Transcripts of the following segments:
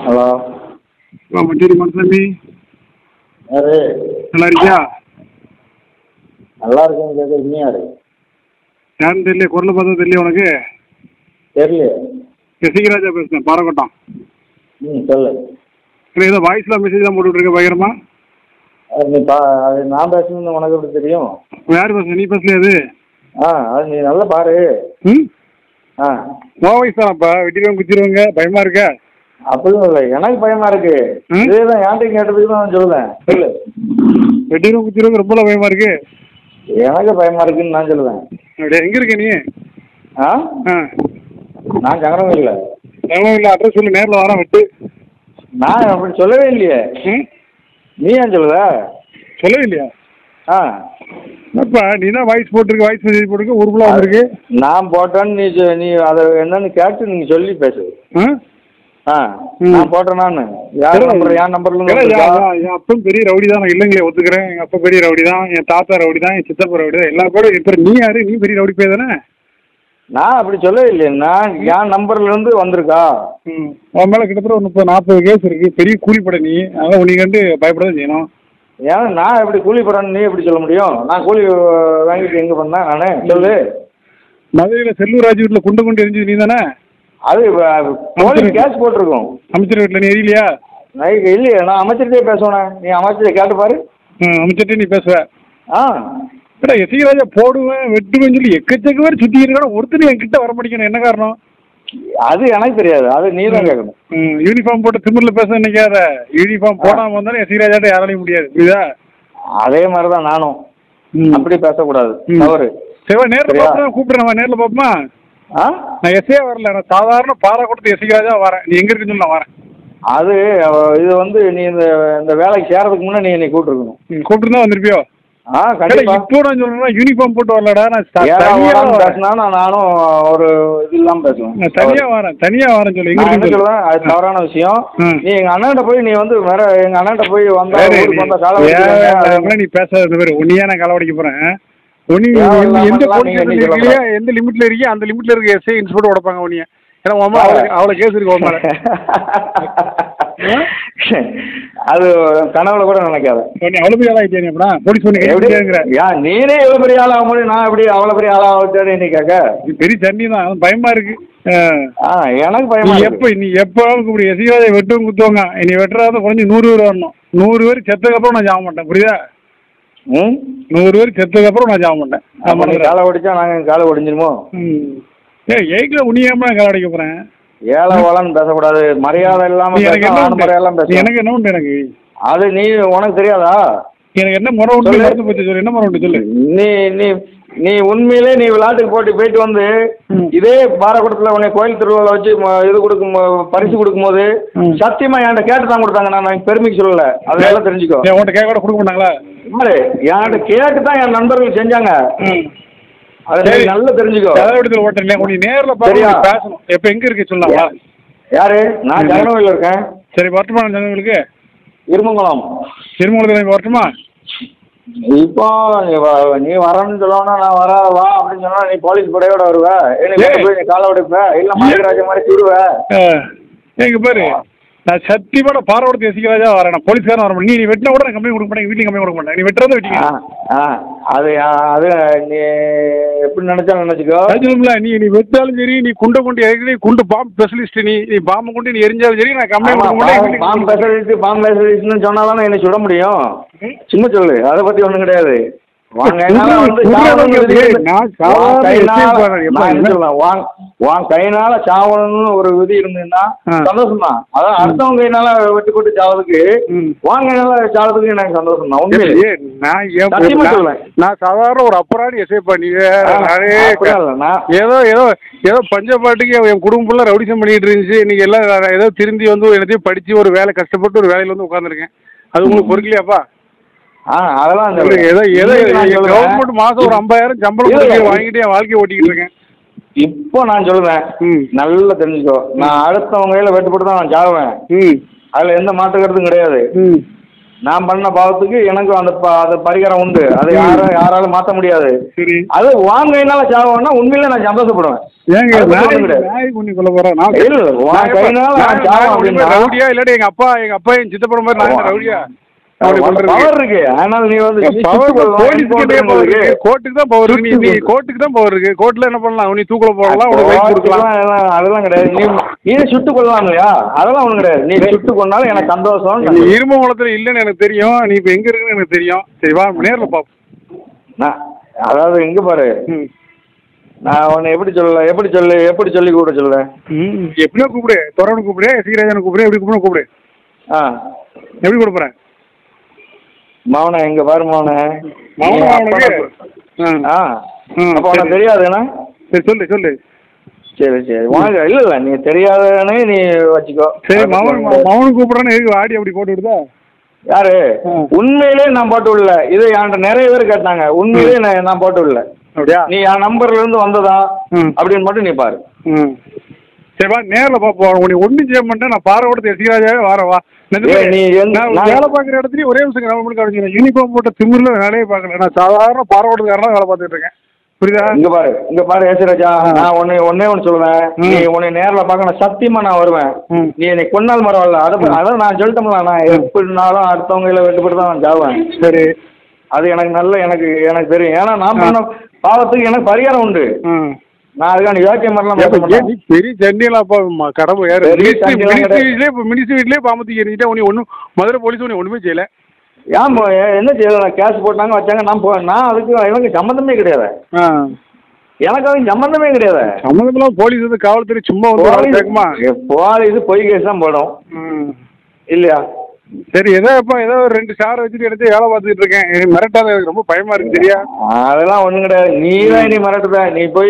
Hello வா மஞ்சரி மனசாமி யாரு நல்லா இருக்கியா நல்லா இருக்கேன்னு கேட்க நீ யாரு யாருன்னு தெரியல குரலை பார்த்தா தெரியல உனக்கு தெரியலையே சசிகராஜா பேசுகிறேன் பாரக்கோட்டம் ம் சொல்லு இல்லை ஏதோ வாய்ஸில் மெசேஜ் தான் போட்டுட்ருக்க பயங்கரமா அது நீ பா அது நான் பேசணும்னு உனக்கு எப்படி தெரியும் யார் பேசுன நீ பேசலையா அது ஆ அது நீ நல்லா பாரு ம் ஆ ஓ வாய்ஸ் தானப்பா வெட்டிடுவாங்க குத்திடுவாங்க பயமா இருக்கா அப்படியும் இல்லை எனக்கு பயமா இருக்கு ம்? இதே தான் என்கிட்ட கேட்டதுக்கு தான் நான் சொல்லுவேன் சொல்லு வெட்டிடுவாங்க குத்திடுவாங்க ரொம்ப பயமா இருக்கு எனக்கு பயமா இருக்குன்னு நான் சொல்லுவேன் அப்படியே எங்கே இருக்க நீ ஆ ஆ நான் சங்கரம் இல்லை எவ்வளோ இல்லை அட்ரஸ் சொல்லு நேரில் வரேன் வெட்டு நான் அப்படி சொல்லவே இல்லையே ம் நீ ஏன் சொல்லுவ சொல்லவே இல்லையா ஆ என்னப்பா நீ தான் வாய்ஸ் போட்டிருக்க வாய்ஸ் மெசேஜ் போட்டிருக்க உருப்பலா வந்திருக்கு நான் போட்டேன்னு நீ சொ- நீ அதை என்னன்னு கேட்டு நீங்கள் சொல்லி பேசு ஆ ஆ ம். நான் போட்டேன் நான் யார் நம்பர் என் நம்பர்ல ஏன்னா, இருந்து என் என் என் அப்பன் பெரிய ரவுடி தான் நான் இல்லைங்களே ஒத்துக்கிறேன் எங்கள் அப்பா பெரிய ரவுடி தான் என் தாத்தா ரவுடி தான் என் சித்தப்பா ரவுடி தான் எல்லா கூட இப்போ நீ யாரு நீ பெரிய ரவுடி போய் தானே நான் அப்படி சொல்லவே இல்லையே நான் என் நம்பர்ல இருந்து வந்திருக்கா ம் உன் மேலே கிட்டத்தட்ட ஒரு முப்பது நாற்பது கேஸ் இருக்கு பெரிய கூலிப்படை நீ அதனால் உன்னை கண்டு பயப்பட தான் செய்யணும் ஏன் நான் எப்படி கூலி போடுறேன்னு நீ எப்படி சொல்ல முடியும் நான் கூலி அஹ், வாங்கிட்டு எங்க பண்ணேன் நானு சொல்லு மதுரையில் செல்லூர் ராஜ் வீட்டில் குண்டு குண்டு எரிஞ்சது நீ தானே அது அஹ், போலீஸ் கேஸ் போட்டிருக்கோம் அமைச்சர் வீட்டில் நீ எரியலையா நான் இல்லையே நான் அமைச்சர்கிட்டே பேசுவேன் நீ அமைச்சரை கேட்டு பாரு ம் அமைச்சர்கிட்ட நீ பேசுவ ஆ ஏடா எசிகராஜா போடுவேன் வெட்டுவேன்னு சொல்லி எக்கச்சக்க பேர் சுற்றி இருக்கா ஒருத்தர் என்கிட்ட வர மாட்டேங்கிறேன் என்ன காரணம் அது எனக்கு தெரியாது அது நீ தான் கேட்கணும் ம் யூனிஃபார்ம் போட்டு திமிரில் பேச நினைக்காத யூனிஃபார்ம் போடாமல் வந்தாலும் எசிகராஜாட்ட யாராலையும் முடியாது புரியுதா அதே மாதிரி தான் நானும் அப்படி பேசக்கூடாது ம். தவறு சரி நேரில் சரியா? பார்ப்போம் கூப்பிட்றேன் நேரில் பார்ப்போமா ஆ நான் எஸ்ஏ வரல நான் சாதாரண பாராக்கூடத்து எசிகராஜா வரேன் நீ எங்கே இருக்குன்னு சொல்லி நான் வரேன் அது அஹ், இது வந்து நீ இந்த இந்த வேலைக்கு சேரதுக்கு முன்னே நீ என்னை கூப்பிட்டுருக்கணும் ம் கூப்பிட்டு வந்திருப்பியோ ஆ ஏடா, கண்டிப்பா இப்போ நான் சொல்றேன் யூனிஃபார்ம் போட்டு வரலடா நான் த- ஏறா தனியா ஓடான்னு வரேன். பேசினா நான் நானும் ஒரு இது இல்லாம பேசுவேன் நான் தனியா வரேன் தனியா வரேன் சொல்லு எங்க நான் என்ன இருக்குன்னு சொல்லு. சொல்லுவேன் அது தவறான விஷயம் ம். நீ எங்க அண்ணன்ட்ட போய் நீ வந்து வேற எங்க அண்ணன்ட்ட போய் வந்தா வேற ஊருக்கு வந்தா காலை ஏன் வலிக்குதுங்க. அதெல்லாம் நீ பேசாத பேரு உன்னையா நான் களவடிக்க போறேன் உன்னி ஏன் எந்த எந்த இல்லாமலாம் போலீஸ் நீங்க ஸ்டேஷன்ல நீங்க இருக்கியா எந்த லிமிட்ல இருக்கியா அந்த லிமிட்ல இருக்க எஸ்ஐ இன்ஸ்பெக்டர் உடப்பாங்க உன்னைய ஏன்னா உன் மேல அவ்வளவு அவ்வளவு கேஸ் இருக்கு உன் மேல அது கனவுல கூட நினைக்காத உன்னை அவ்வளவு பெரிய ஆளாயிட்டியா நீ அப்படின்னா போலீஸ் உன்னை எப்படி கேட்குற ஏன் நீனே இவ்வளவு பெரிய ஆளா முடியும் நான் எப்படி அவ்வளவு பெரிய ஆளா ஆகிட்டேன்னு நீ கேட்க நீ பெரிய தண்ணி தான் அது பயமா இருக்கு ஆ. ஆ எனக்கு நீ பயமா எப்ப இருக்கு நீ எப்ப இப்படி எசிவாதை வெட்டும் குத்துவாங்க நீ வெட்டுறத குறைஞ்சி நூறு பேர் வரணும் நூறு பேர் செத்ததுக்கு அப்புறம் நான் ஜாம மாட்டேன் புரியுதா ம் நூறு பேர் செத்ததுக்கு அப்புறம் நான் ஜாம மாட்டேன் அப்ப நீ காலை ஒடிச்சா நாங்க காலை ஒடிஞ்சிருமோ ம் ஏ எயிட்ல உனியாம நான் கலவடிக்க போறேன் ஏழை ஓலன்னு பேசக்கூடாது மரியாதை இல்லாம நீ எனக்கு பேசினா என்ன ஆண் உண்டு? மரியாதைலாம் நீ பேச எனக்கு என்ன உண்டு எனக்கு அது நீ உனக்கு தெரியாதா எனக்கு என்ன முறை உண்டு சொல்லு. மறந்து போச்சு சொல்லு என்ன முறை உண்டு சொல்லு நீ நீ நீ உண்மையிலே நீ விளையாட்டுக்கு போட்டு போயிட்டு வந்து ம். இதே பாரக்கூடத்துல உன்னை கோயில் திருவிழா வச்சு ம- இது கொடுக்கும் ம- பரிசு கொடுக்கும்போது ம். சத்தியமா என்கிட்ட கேட்டு தான் கொடுத்தாங்க நான் நான் பெருமைக்கு சொல்லல அதெல்லாம் தெரிஞ்சுக்கோ ஏன் உன்கிட்ட கேட்க கூட கொடுக்க மாட்டாங்களா பாரு என்கிட்ட கேட்டு தான் என் நண்பர்கள் செஞ்சாங்க ம் அதை நீ சரி. நல்லா தெரிஞ்சுக்கோ கலவடத்தில் ஓட்டல உன்னை நேரில் சரியா? பார்த்து பேசணும் எப்போ எங்க இருக்கு சொல்லலாமா யாரு நான் ஜனநோயில் இருக்கேன் சரி வரட்டுமா ஜனங்களுக்கு இருமங்குளம் திருமணத்தில் வரட்டுமா இப்போ நீ வ- நீ வரேன்னு சொல்லணும் நான் வர வா அப்படின்னு சொன்னா நீ போலீஸ் படையோட வருவ எனக்கு ஏய். போய் நீ காலை உடைப்ப இல்ல மாயராஜ மாதிரி சுடுவ எங்க பாரு நான் சத்தியமான பாரவடத்தை எசிக்கிறாஜா வரேன் நான் போலீஸ்காரன் வர மாட்டேன் நீ நீ வெட்டினா கூட நான் கம்பெனி கொடுக்க மாட்டேன் வீட்லையும் கம்பெனி கொடுக்க மாட்டேன் நீ வெட்டுறதை ஆ, வெட்டிக்க ஆ, அது ஆ, அது நீ எப்படி நினைச்சா நினைச்சுக்கோ சொல்லுங்களா நீ நீ வெட்டாலும் சரி நீ குண்டை கொண்டு ஏற்கனவே குண்டு பாம்பு ஸ்பெஷலிஸ்ட் நீ நீ பாம்பு கொண்டு நீ எரிஞ்சாலும் சரி நான் கம்பெனி ஆமா, கொடுக்க மாட்டேன் பாம் வீட்டுக்கு பாம் கொடுக்க மாட்டேன். ஸ்பெஷலிஸ்ட் பாம் ஸ்பெஷலிஸ்ட்னு சொன்னாதானே என்னை சுட முடியும் ம். சும்மா சொல்லு அதை பத்தி ஒண்ணும் கிடையாது வாங்க என்னால வந்து புரியல, சாவணும்னு புரியல. விதி இருந்து- நான் உன் சாதாரண கையினால- escape பண்ணேன். எப்ப நான் என்ன என்ன? சொல்லுவேன், உன் உன் கையினால சாவணும்னு ஒரு விதி இருந்ததுன்னா ஆ. சந்தோஷம் தான் அதான் அடுத்தவங்க கையினால வெட்டி கொட்டு சாவதுக்கு ம். உன் கையினால சாவதுக்கு எனக்கு சந்தோஷம் தான் உண்மையிலே ஏய், நான் ஏன் சத்தியமா நான்- சொல்றேன். நான் சாதாரண ஒரு அப்புறாடி எஸ்ஐ பண்ணி ஆ, அரே, அப்படிலாம் இல்ல, நான் ஏதோ ஏதோ ஏதோ பஞ்சப்பாட்டுக்கு என் குடும்பம் ஃபுல்லாக ரவுடிசம் பண்ணிட்டு இருந்துச்சு இன்னைக்கு எல்லாம் நான் ஏதோ திருந்தி வந்து எல்லாத்தையும் படிச்சு ஒரு வேலை கஷ்டப்பட்டு ஒரு வேலையில வந்து உட்காந்துருக்கேன் அது உங்களுக்கு பொறுக்கலையாப்பா ஆ அதெல்லாம் சொல்லு, சொல்றேன். ஏதோ ஏதோ இன்னைக்கு நான் சொல்றேன். கவர்மெண்ட் மாசம் ஒரு ஐம்பதாயிரம் சம்பளம் இல்ல, கொடுத்து இல்ல. வாங்கிட்டு என் வாழ்க்கையை ஓட்டிக்கிட்டு இருக்கேன் இப்போ நான் சொல்லுவேன் ம். நல்லா தெரிஞ்சுக்கோ நான் அடுத்தவங்க கையில வெட்டுப்பட்டு தான் நான் சாவேன் ம் அதுல எந்த மாற்று கருத்தும் கிடையாது ம் நான் பண்ண பாவத்துக்கு எனக்கும் அந்த ப- அது பரிகாரம் உண்டு அது யாரும் யாராலும் மாற்ற முடியாது சரி அது வாங்கினால சாவம்னா உண்மையிலே நான் சந்தோஷப்படுவேன் ஏங்க அது நாய் ஒண்ணும் கிடையாது. நாய் குண்ணி கொல்ல போறேன் நான் இல்ல, உன் நான் எப்ப- கையினால நான் நான் சாவம் நான் அப்படின்னா- ரவுடியா இல்லாட்டி எங்க அப்பா எங்க அப்பா என் சித்தப்பட மாதிரி நான் என்ன ரவுடியா அப்படி பண்றது பவர் இருக்கு ஆனால் நீ வந்து நீ பவர் சுட்டுக் கொள்ளலாம், போலீஸ்க்கு encounter பவர் இருக்கு. இருக்கு கோர்ட்டுக்கு தான் பவர் இருக்கு நீ நீ கோர்ட்டுக்கு தான் பவர் இருக்கு கோர்ட்ல என்ன பண்ணலாம் நீ தூக்கல போடலாம் உனக்கு ரைட் கொடுக்கலாம் அதெல்லாம் எல்லாம் அதெல்லாம் கிடையாது நீ நீ சுட்டு கொள்ளலாம் இல்லையா அதெல்லாம் ஒண்ணும் கிடையாது நீ சுட்டு கொண்டாலும் எனக்கு சந்தோஷம் நீ இரும குளத்துல இல்லைன்னு எனக்கு தெரியும் நீ இப்ப எங்க இருக்குன்னு எனக்கு தெரியும் சரி வா நேர்ல பாப்போம் நான் அதாவது இங்க பாரு ம். நான் உன்னை எப்படி சொல்ல எப்படி சொல்லு எப்படி சொல்லி கூட சொல்ல ம் எப்படியோ கூப்பிடு துறவனு கூப்பிடு சீராஜனை கூப்பிடு எப்படி கூப்பிடு கூப்பிடு ஆ எப்படி கொடுப்புறேன் மவனே இங்க பாரு மவனே மௌனம் நீ அவனுக்கு அப்பா- ஆ. ஆ ம், அப்ப உனக்கு சரி. தெரியாதுண்ணா சரி சொல்லு சொல்லு சரி சரி உனக்கு இல்ல இல்ல நீ தெரியாதனே நீ வச்சுக்கோ சரி மௌன் மௌனு கூப்பிடுறேன்னு எதுக்கு ஆடி அப்படி போட்டு விடுதா யாரு ஆ. உண்மையிலே நான் போட்டு விடல இது என்கிட்ட நிறைய பேர் கேட்டாங்க உண்மையிலே நான் நான் போட்டு விடல அப்படியா நீ என் நம்பர்ல இருந்து வந்ததா ம். அப்படின்னு மட்டும் நீ பாரு ம் சரி வா நேரில் பார்ப்போம் உனக்கு ஒன்றும் செய்ய மாட்டேன் நான் பாரவோட எசிராஜாவே வார வா நிஜமா, ஏய், நீ எந்த- நான் நான் வேலை பார்க்குற இடத்துலயும் ஒரே விஷயம் நம்ம மட்டும் கவனிச்சு யூனிஃபார்ம் போட்ட திமிரில் வேலையே பார்க்கல நான் சாதாரண பாரவோட்டக்காரனா வேலை பார்த்துட்டு இருக்கேன் புரியுதா இங்க பாரு இங்க பாரு ஏசுராஜா ஆ. நான் ஒன்னு ஒன்னே ஒன்னு சொல்லுவேன் ம். நீ உன்னை நேர்ல பார்க்கணும் சத்தியமா நான் வருவேன் ம். நீ என்னை கொண்டால் பரவாயில்ல அதை ப- அதான் நான் சொல்லிட்டோம்ல நான் எப்படினாலும் அடுத்தவங்க கையில வெட்டுப்பட்டு தான் நான் ஜாவேன் சரி அது எனக்கு நல்ல எனக்கு எனக்கு தெரியும் ஏன்னா நான் பண்ண பாவத்துக்கு எனக்கு பரிகாரம் உண்டு ம் நான் அதுக்கான யோக்கிய மாதிரிலாம் பேச ஏப்பா, ஏன் மாட்டேன் நீ பெரிய சண்டையில அப்பா ம- கடமை யாரு பெரிய மினிஸ்ட்ரி சண்டைலாம் மினிஸ்ட்ரி கிடையாது. வீட்லயே இப்போ மினிஸ்ட்ரி வீட்லயே பாமத்தி எறிஞ்சிட்டா உனக்கு ஒன்றும் மதுரை போலீஸ் உனக்கு ஒன்றுமே செய்யல ஏன் போ- என்ன செய்யல நான் கேஸ் போட்டாங்க வச்சாங்க நான் போ நான் அதுக்கு எனக்கு சம்மந்தமே கிடையாது ஆ எனக்கு அதுக்கு சம்மந்தமே கிடையாது சம்மந்தமெல்லாம் போலீஸ் வந்து காவல்துறை சும்மா வந்து வேலை கேட்குமா போலீஸ் இது பொய் கேஸ் தான் போடும் ம் இல்லையா சரி ஏதோ இப்போ ஏதோ ஒரு ரெண்டு ஸ்டார் வச்சுட்டு எடுத்து வேலை பார்த்துட்டு இருக்கேன் எனக்கு மிரட்டாத எனக்கு ரொம்ப பயமா இருக்கு சரியா அதெல்லாம் ஒண்ணும் கிடையாது நீ தான் நீ மிரட்டுத நீ போய்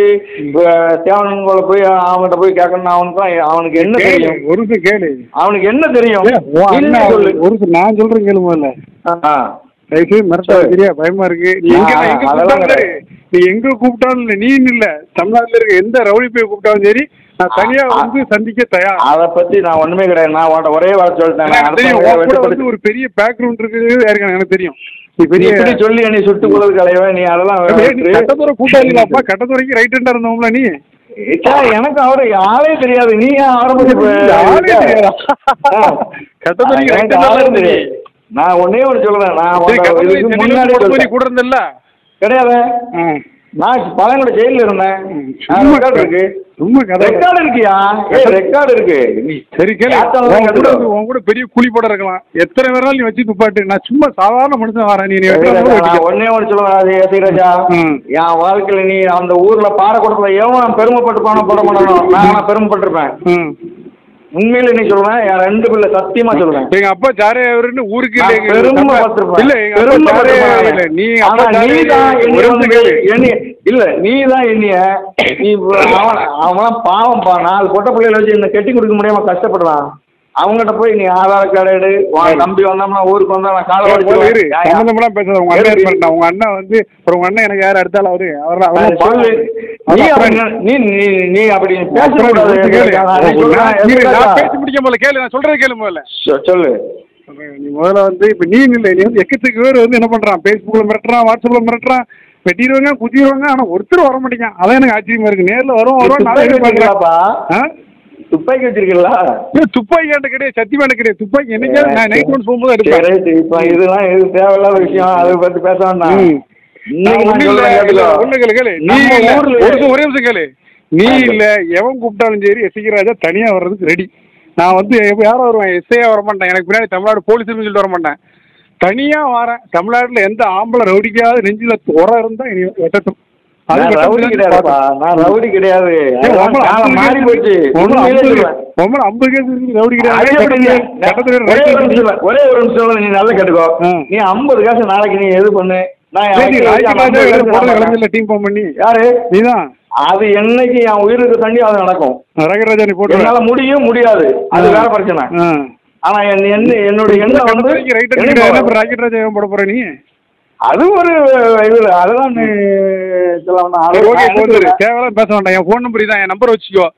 தேவனங்களை போய் அவன்கிட்ட போய் கேட்கணும் அவனுக்கு அவனுக்கு என்ன கேளு, தெரியும் ஒரு நிமிஷம் கேளு அவனுக்கு என்ன தெரியும் ஏன், உன் நீ அண்ணன் சொல்லு ஒரு நிமிஷம் நான் சொல்றேன் கேளு முதல்ல ஆ. தயவுசெய்து மிரட்டாத சரி. சரியா பயமா இருக்கு நீ எங்க ஆ, நான் எங்க அதெல்லாம் கூப்பிட்டாலும் சரி கிடையாது. நீ எங்க கூப்பிட்டாலும் இல்லை நீ இல்ல தமிழ்நாட்டுல இருக்க எந்த ரவுடி போய் கூப்பிட்டாலும் சரி நான் தனியா ஆ, ஆ. வந்து சந்திக்க தயார் அதை பத்தி நான் ஒண்ணுமே கிடையாது நான் உன்கிட்ட ஒரே வார்த்தை சொல்லிட்டேன் நான் எனக்கு தெரியும் அடுத்தவங்க உன் கூட வெட்டுப்படுத்தி- வந்து ஒரு பெரிய பேக்ரவுண்ட் இருக்குது யாருக்கு எனக்கு தெரியும் நீ நீ பெரிய இப்படி சொல்லி நீ சுட்டு கொள்வது கலைவ நீ அதெல்லாம் ஏய், நீ விட்டு- கட்டத்துறை கூட்டாளிங்களாப்பா கட்டத்துறைக்கு ரைட் ஹேண்டா இருந்தவங்களா நீ சே, எனக்கு அவரு ஆளே தெரியாது நீ ஏன் அவரை பத்தி பே- ஆளே தெரியாதா? ஆ. கட்டத்துறைக்கு எனக்கு right hand ஆளே இருந்தது. தெரியாது. நான் ஒன்னே ஒன்று சொல்றேன் நான் சரி, உன்கிட்ட கட்டத்துறை இதுக்கு சென்னையில முன்னாடி போடும்போது நீ சொல்லிட்டேன். கூட இருந்தல்ல கிடையாது ம். நான் பழங்கோட ஜெயில இருந்தேன் சும்மா ரெக்கார்டு இருக்கு சும்மா கதை ரெக்கார்டு இருக்குயா ஏய் ரெக்கார்டு இருக்கு நீ சரி கேளு யார்ட்டாலும் உன் கூட கேட்டுக்கோ. வந்து- உன் கூட பெரிய கூலி போட இருக்கலாம் எத்தனை பேராலும் நீ வச்சு துப்பாட்டு நான் சும்மா சாதாரண மனுஷன் வரேன் நீ நீ சரி, வெட்டுறா கூட நான் வெட்டிக்க. ஒண்ணே ஒன்று சொல்லுவேன் சீராஜா ம். என் வாழ்க்கையில நீ அந்த ஊர்ல பாறைக்கூடத்துல எவன் பெருமைப்பட்டு போன போட மாட்டானோ நான் ஆனா பெருமைப்பட்டிருப்பேன் ம். உண்மையில நீ சொல்லுவேன் என் ரெண்டு பிள்ளை சத்தியமா சொல்லுவேன் எங்க அப்பா சாரே அவருன்னு ஊருக்கு நான் இல்ல எங்க பெருமைப்பட்டிருப்பேன். இல்ல எங்க அப்பா சாரே பெருமைப்பட்டிருப்பேன் இல்ல நீ ஆனா அப்பா சாரே நீதான் என்னைய ஒரு வந்து நிமிஷம் கேளு. என்னைய- இல்ல நீதான் என்னைய நீ அவன் அவன் பாவம்ப்பா நாலு பொட்ட பிள்ளைகளை வச்சு என்ன கட்டி கொடுக்க முடியாம கஷ்டப்படுறான் அவங்ககிட்ட போய் நீ ஆதார் கார்டு எடு உன் தம்பி வந்தோம்னா ஊருக்கு வந்தா நான் காலை ஏய், போல இரு. உடைச்சிருவேன். சம்மந்தமெல்லாம் பேசாத. உங்க அண்ணன் எதுக்கு? இருப்பாருண்ணா. உங்க அண்ணன் வந்து அப்புறம் உங்க அண்ணன் எனக்கு யார் அடுத்தாலும் அவரு அவரெல்லாம் நான் அவரெல்லாம் சொல்லு. பாவம். நீ அப்புறம் அப்படி நீ நீ நீ அப்படி அப்புறம் பேசக்கூடாது நீ கேளு. நான் நான் சொல்றேன், இரு, நான் எதுக்காக? பேசி முடிக்க முதல்ல கேளு நான் சொல்றது கேளு முதல்ல சொ- சொல்லு நீ முதல்ல வந்து இப்ப நீ இல்லை நீ வந்து எக்கத்துக்கு பேர் வந்து என்ன பண்றான் ஃபேஸ்புக்ல மிரட்டுறான் வாட்ஸ்அப்ல மிரட்டுறான் வெட்டிடுவாங்க குத்திடுவாங்க ஆனா ஒருத்தர் வர மாட்டேங்கான் அதான் எனக்கு ஆச்சரியமா இருக்கு நேர்ல வரும் வரும் நான் துப்பாக்கி எதிர்பார்க்கறேன். வச்சிருக்கீங்களாப்பா? ஆ? துப்பாக்கி வச்சிருக்கீங்களா ஏய், துப்பாக்கி என்கிட்ட கிடையாது சத்தியமா எனக்கு கிடையாது துப்பாக்கி என்னைக்காவது நான் நைட் ஒன்ஸ் போகும்போது எடுப்பேன் சரி, சரி, இப்ப இதெல்லாம் இது தேவையில்லாத விஷயம் அதை பத்தி பேச வேண்டாம் ம். இன்னைக்கு நான் நான் ஒண்ணும் இல்ல, சொல்றேன் இல்ல, கேட்டுக்கோ. ஒண்ணும் கேளு, கேளு. நீ நம்ம இல்ல, ஊர்ல- ஒரு நிமிஷம், ஒரே நிமிஷம் கேளு. நீ இல்ல எவன் கூப்பிட்டாலும் சரி எஸ்ஐ ராஜா தனியா வர்றதுக்கு ரெடி நான் வந்து எப்ப யாரும் வருவேன் எஸ்ஐயா வர மாட்டேன் எனக்கு பின்னாடி தமிழ்நாடு போலீஸ் சொல்லிட்டு வர மாட்டேன் தனியா வரேன் தமிழ்நாட்டுல எந்த ஆம்பளை ரவுடிக்காவது நெஞ்சில துற இருந்தா இனி வெட்டட்டும் அது நான் வெட்டட்டும் ரவுடி தான் கிடையாதுப்பா நான் ரவுடி கிடையாது ஏய், அதெல்லாம் உம்மள காலம் ஐம்பது மாறி கேஸ் போச்சு இருக்கு. உம்மள உண்மையிலே ஐம்பது சொல்லுவேன். உம்மள ஐம்பது கேஸ் இருக்கு, ரவுடி அது கிடையாது எப்படி நீ- கட்டத்துல ஒரே ஒரு ரைட் நிமிஷம் ஒரே ஒரு நிமிஷம் நீ நல்லா கேட்டுக்கோ ஆ. நீ ஐம்பது காசு நாளைக்கு நீ எது பண்ணு நான் என் சரி, வக்கீல் வச்சு ராஜா அந்த ராஜா 50 காசு போடுற நான் இளைஞர்ல டீம் ஃபார்ம் பண்ணி யாரு நீதான் அது என்னைக்கு என் உயிருக்கு தண்ணி அது நடக்கும் ரகராஜா நீ போட்டு என்னால முடியும் முடியாது அது வேற பிரச்சனை ஆ. ஆனா என் என்ன என்னுடைய எண்ணம் வந்து கட்டத்துறைக்கு right hand என்னைக்கு கிடையாது. வரும்? அப்புறம் ராக்கெட் ராஜா ஏன் போட போற நீ அது ஒரு இது அதெல்லாம் நீ சொல்ல வேண்டாம். சரி, ஓகே அது போதும் நான் தேவையில்லாம் பேச வேண்டாம் என் ஃபோன் நம்பர் இதான் என் நம்பர் வச்சுக்கோ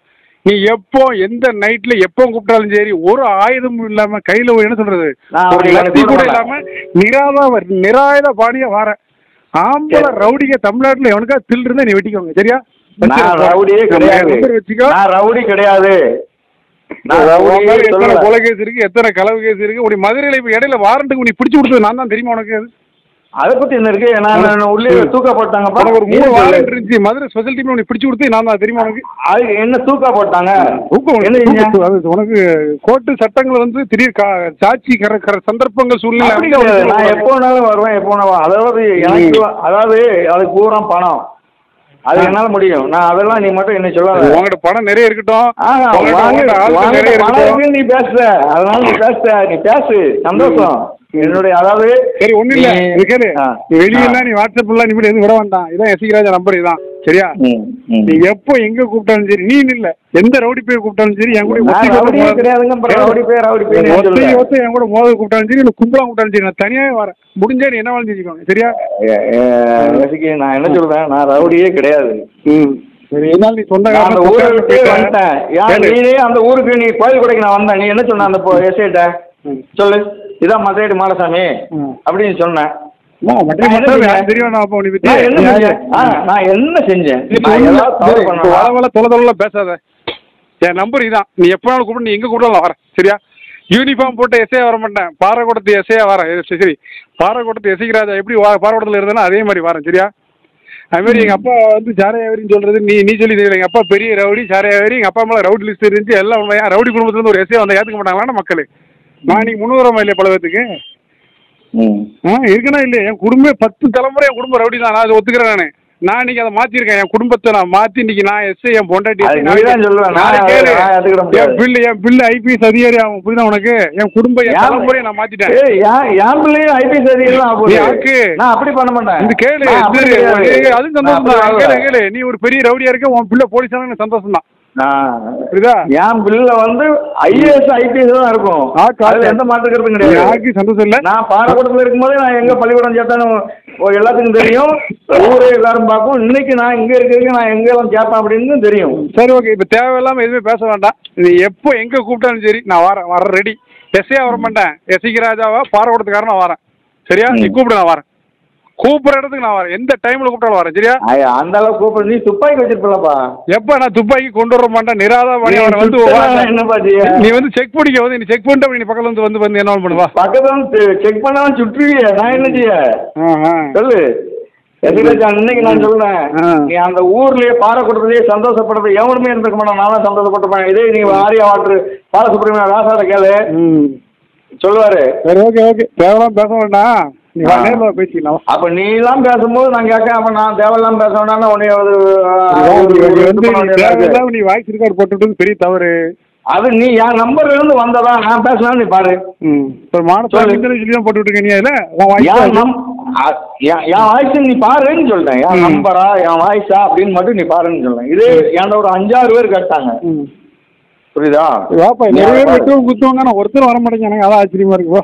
நீ எப்போ எந்த நைட்ல எப்போ கூப்பிட்டாலும் சரி ஒரு ஆயுதமும் இல்லாம கையில ஒரு என்ன சொல்றது நான் ஒரு அப்படி லத்தி கூட சொல்ல இல்லாம நிராத நிராயுத பாணியா வர ஆம்பளை சரி. ரவுடிங்க தமிழ்நாட்டுல எவனுக்கா தில் இருந்தா நீ வெட்டிக்கோங்க சரியா நான் ரவுடியே கிடையாது நம்பர் வச்சுக்கோ நான் ரவுடி கிடையாது நான் உன் ரவுடியே மேல எத்தனை சொல்லல. கொலை கேஸ் இருக்கு எத்தனை களவு கேஸ் இருக்கு உனக்கு மதுரையில இப்ப இடையில வாரண்ட்டுக்கு நீ பிடிச்சு கொடுத்தது நான் தான் தெரியுமா உனக்கு அது அதை பத்தி என்ன இருக்கு நான் நான் உள்ளே தூக்க போட்டாங்கப்பா உனக்கு ஒரு மூணு நீ சொல்லு. வாரண்ட் இருந்துச்சு மதுரை ஸ்பெஷல் டீம் உனக்கு பிடிச்சு கொடுத்து நான் தான் தெரியுமா உனக்கு அது என்ன தூக்கா போட்டாங்க ஊக்கம் என்ன உனக்கு செஞ்சேன்? ஊக்கம் அது உனக்கு கோர்ட்டு சட்டங்கள் வந்து திடீர் கா- சாட்சி கர கர சந்தர்ப்பங்கள் சூழ்நிலை அப்படி கிடையாது நான் எப்போ வேணாலும் வருவேன் எப்போ வேணாலும் அதாவது எனக்கு அதாவது அது பூரா பணம் அது என்னால முடியும் நான் அதெல்லாம் நீ மட்டும் என்ன சொல்லாத உங்ககிட்ட பணம் நிறைய இருக்கட்டும் ஆஹா, உங்ககிட்ட வாங்க, உங்ககிட்ட ஆட்கள் வாங்க, நிறைய பணம் இருக்கட்டும் இருக்குன்னு நீ பேசுற அதனால நீ பேசுற நீ பேசு சந்தோஷம் என்னுடைய அதாவது சரி ஒண்ணும் இல்ல நீ- இது கேளு ஆ. நீ வெளியெல்லாம் நீ வாட்ஸ்அப் எல்லாம் இனிமேல் எதுவும் விட வேண்டாம் இதான் எசிகராஜா நம்பர் இதான் சரியா ம், ம். நீ எப்போ எங்க கூப்பிட்டாலும் சரி நீ இல்ல எந்த ரவுடி பேர் கூப்பிட்டாலும் சரி என் கூட நான் ஒத்திகை ரவுடியே மோத- கிடையாதுங்க, அப்புறம் ரவுடி பேர், ரவுடி பேர் ஏன் ஒத்தை சொல்ற? ஒத்தை என் கூட மோத கூப்பிட்டாலும் சரி இல்ல கும்பலா கூப்பிட்டாலும் சரி நான் தனியாவே வரேன் முடிஞ்சா நீ என்ன வேலை செஞ்சுக்கோங்க சரியா ஏ, ஏ, ரசிகை, நான் என்ன சொல்றேன் நான் ரவுடியே கிடையாது ம் சரி என்னால நீ நான் அந்த சொந்தக்காரன் ஊரை விட்டே வந்துட்டேன் ஏன் கேளு. நீனே அந்த ஊருக்கு நீ கோயில் கொடைக்கு நான் வந்தேன் நீ என்ன சொன்ன அந்த எஸ்ஐட்ட ம். சொல்லு இதான் மதுரை மாலசாமி ம். அப்படின்னு சொன்னேன் அம்மா, மட்டையை நான் என்ன மட்டும் செஞ்சேன்? எனக்கு தெரியும் நான் அப்போ உன்னை பத்தி. நான் என்ன நீ செஞ்சேன் ஆ, நான் என்ன செஞ்சேன் நான் ஏதாவது தவறு இப்போ பண்ணேனா? வள வள தொலை தொலைலாம் பேசாத என் நம்பர் இதான் நீ எப்போனாலும் கூப்பிட்டு நீ எங்கே கூப்பிட்டாலும் வரேன் சரியா யூனிஃபார்ம் போட்டு எஸ்ஐயா வர மாட்டேன் பாறைக்கூடத்து எஸ்ஐயா வரேன் இது சரி பாறைக்கூடத்து எசைக்கிறாஜா எப்படி வா பாறைக்கூடத்தில் இருந்தேனோ அதே மாதிரி வரேன் சரியா அது மாதிரி எங்கள் அப்பா வந்து சாரையாவரின்னு சொல்கிறது நீ நீ சொல்லி தெரியல எங்கள் அப்பா பெரிய ரவுடி சாரையாவரி எங்கள் அப்பா மேலே ரவுடி லிஸ்ட் இருந்துச்சு எல்லாம் உண்மையா ரவுடி குடும்பத்துலேருந்து ஒரு எஸ்ஐ வந்து ஏற்றுக்க மாட்டாங்களான மக்கள் நான் இன்னைக்கு முன்னுவரமா இல்லையா பல பேத்துக்கு ம். ஆ இருக்கணும் இல்லையா என் குடும்பம் பத்து தலைமுறை என் குடும்பம் ரவுடி தான் நான் அதை ஒத்துக்கிறேன் நான் நான் இன்னைக்கு அதை மாத்திருக்கேன் என் குடும்பத்தை நான் மாத்தி இன்னைக்கு நான் எஸ்ஐ என் பொண்டாட்டி அது நீ தான் சொல்லுவ, நான் நாளைக்கு அதை- கேளு. நான் ஏத்துக்கிட முடியாது. என் பில்லு என் பில்லு ஐபிஎஸ் அதிகாரி ஆகும் புரியுதா உனக்கு என் குடும்பம் என் ஏன் தலைமுறையை நான் மாத்திட்டேன் ஏய், என் என் பிள்ளையும் ஐபிஎஸ் அதிகாரி தான் ஆக நீ போகுது. ஆக்கு. நான் அப்படி பண்ண மாட்டேன் இது கேளு நான் அப்படி சரி, கிடையாது. ஏய், அதுவும் நான் சந்தோஷம் அப்படி தான் கேளு வாழல. கேளு நீ ஒரு பெரிய ரவுடியா இருக்க உன் பிள்ளை போலீஸ் எனக்கு சந்தோஷம் தான் நான் புரியுதா என் பிள்ளை வந்து ஐஏஎஸ் ஐபிஎஸ் தான் இருக்கும் ஆக்கு, ஆக்கு. அதுல எந்த மாற்று கருத்தும் கிடையாது யாருக்கு சந்தோஷம் இல்ல நான் பாலக்கூடத்துல இருக்கும்போது நான் எங்க பள்ளிக்கூடம் சேர்த்தானு எல்லாத்துக்கும் தெரியும் ஊரே எல்லாரும் பார்க்கும் இன்னைக்கு நான் இங்க இருக்கிறதுக்கு நான் எங்க எல்லாம் சேர்த்தேன் அப்படின்னு தெரியும் சரி ஓகே இப்போ தேவையில்லாம எதுவுமே பேச வேண்டாம் நீ எப்போ எங்க கூப்பிட்டாலும் சரி நான் வரேன் வர ரெடி எஸ்ஐயா வர மாட்டேன் எஸ்ஐக்கு ராஜாவா பாரவடத்துக்காரன் நான் வரேன் சரியா நீ ம். கூப்பிடு நான் வரேன் கூப்பிட்ற இடத்துக்கு நான் வரேன் எந்த டைம்ல கூப்பிட்டாலும் வரேன் சரியா ஐயா, அந்த அளவுக்கு கூப்பிடு நீ துப்பாக்கி வச்சிருப்பலப்பா எப்ப நான் துப்பாக்கி கொண்டு வர மாட்டேன் நிராதா பண்ணி அவனை வந்து என்ன பாத்தியா நீ வந்து செக் பண்ணிக்க வந்து நீ செக் பண்ணிட்டு அப்படி நீ பக்கத்துல வந்து வந்து வந்து என்ன பண்ணுவா பக்கத்துல வந்து செக் பண்ணாம சுற்றுவிய நான் என்ன செய்ய சொல்லு எதிராஜா இன்னைக்கு நான் சொல்றேன் ஆ. நீ அந்த ஊர்லயே பாறைக்கூடத்துலயே சந்தோஷப்படுறது எவனுமே இருந்திருக்க மாட்டான் நான் தான் சந்தோஷப்பட்டிருப்பேன் இதே நீ ஆரியா வாட்டர் பாலசுப்ரமணியம் ராசாத கேளு ம் சொல்லுவாரு சரி ஓகே ஓகே தேவையில்லாம பேச வேண்டாம் நீ வா ஆ. நேரில் வா பேசிக்கலாம் அப்ப நீ எல்லாம் பேசும்போது நான் கேட்க அப்ப நான் தேவையில்லாம் பேச வேண்டாம்னா உன்னை ஒரு, ஆ, நீ ஒரு- ஒரு வந்து இது பண்ண நீ வேண்டியதா இருக்கு. தேவையில்லாம நீ வாய்ஸ் ரெக்கார்ட் போட்டுட்டு பெரிய தவறு அது நீ என் நம்பர்ல இருந்து வந்ததா நான் பேசலாம் நீ பாரு ம் இப்போ மானசாமி சொல்லு. சொல்லி தான் போட்டு விட்டுருக்க நீ அதில் உன் என் வாய்ஸ் நம் அ- என் என் வாய்ஸ் நீ பாருன்னு சொல்றேன் என் ம். நம்பரா என் வாய்ஸா அப்படின்னு மட்டும் நீ பாருன்னு சொல்றேன் இது என்கிட்ட ஒரு அஞ்சாறு பேர் கேட்டாங்க ம் புரியுதா வாப்பா நீ நிறைய அதை பாரு. வெட்டுவோம் குத்துவாங்க நான் ஒருத்தர் வர மாட்டேங்க எனக்கு அதான் ஆச்சரியமா இருக்கு வா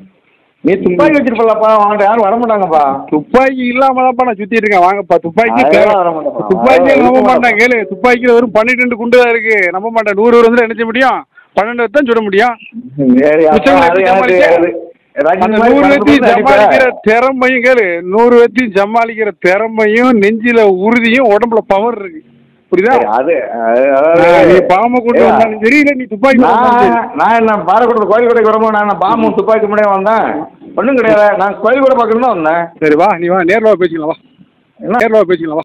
நீ துப்பாக்கி வச்சிருப்பலப்பா அவன்கிட்ட யாரும் வர மாட்டாங்கப்பா துப்பாக்கி இல்லாம தான்ப்பா நான் சுத்திட்டு இருக்கேன் வாங்கப்பா துப்பாக்கி அதெல்லாம் தேவை வர மாட்டேன்ப்பா. துப்பாக்கி அதெல்லாம் நம்ப இருக்க மாட்டேன் கேளு துப்பாக்கியில வெறும் பன்னிரெண்டு குண்டு தான் இருக்கு நம்ப மாட்டேன் நூறு பேர் வந்து என்ன செய்ய முடியும் பன்னெண்டு தான் சுட முடியும் சரி, அப்ப மிச்சவங்களை அது எப்படி எனக்கு சமாளிக்க? அது ரஜினி அந்த மாதிரி நூறு கணக்கு வெத்தி போட்டு அடிப்ப. சமாளிக்கிற திறமையும் கேளு நூறு வெத்தி சமாளிக்கிற திறமையும் நெஞ்சில உறுதியும் உடம்புல பவர் இருக்கு புரியுதா சரி, அது அது- ஆ, அதாவது- நீ பாம்பை கொண்டு ஏய், வந்தாலும் சரி இல்ல நீ துப்பாக்கி கொண்டு வந்தாலும் சரி. நான் நான் என்ன பாரக்கூட கோயில் கடைக்கு வரும்போது நான் என்ன பாம்பு துப்பாக்கி முடியாது வந்தேன் ஒன்றும் கிடையாது நான் கோயில் கூட பார்க்கணும் தான் வந்தேன் சரி வா நீ வா நேர்ல வா பேசிக்கலாம் வா என்ன நேர்ல வா பேசிக்கலாம் வா